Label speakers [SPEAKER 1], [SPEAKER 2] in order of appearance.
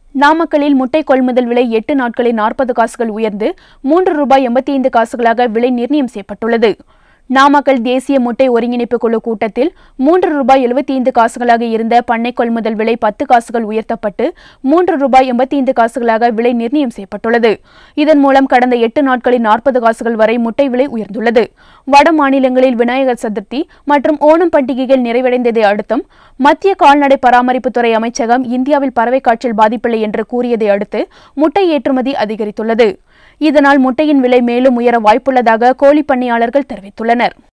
[SPEAKER 1] நாமக்கல்லில் முட்டை கொள்முதல் விலை எட்டு நாட்களில் நாற்பது காசுகள் உயர்ந்து மூன்று ரூபாய் எண்பத்தி ஐந்து காசுகளாக விலை நிர்ணயம் செய்யப்பட்டுள்ளது நாமக்கல் தேசிய முட்டை ஒருங்கிணைப்பு குழு கூட்டத்தில் மூன்று ரூபாய் எழுபத்தி ஐந்து காசுகளாக இருந்த பண்ணை கொள்முதல் விலை பத்து காசுகள் உயர்த்தப்பட்டு மூன்று ரூபாய் எண்பத்தி ஐந்து காசுகளாக விலை நிர்ணயம் செய்யப்பட்டுள்ளது இதன் மூலம் கடந்த எட்டு நாட்களில் நாற்பது காசுகள் வரை முட்டை விலை உயர்ந்துள்ளது வட மாநிலங்களில் விநாயகர் சதுர்த்தி மற்றும் ஓணம் பண்டிகைகள் நிறைவடைந்ததை அடுத்தும் மத்திய கால்நடை பராமரிப்புத்துறை அமைச்சகம் இந்தியாவில் பறவை காய்ச்சல் பாதிப்பில்லை என்று கூறியதை அடுத்து முட்டை ஏற்றுமதி அதிகரித்துள்ளது இதனால் முட்டையின் விலை மேலும் உயர வாய்ப்புள்ளதாக கோழி பண்ணையாளர்கள் தெரிவித்துள்ளனர்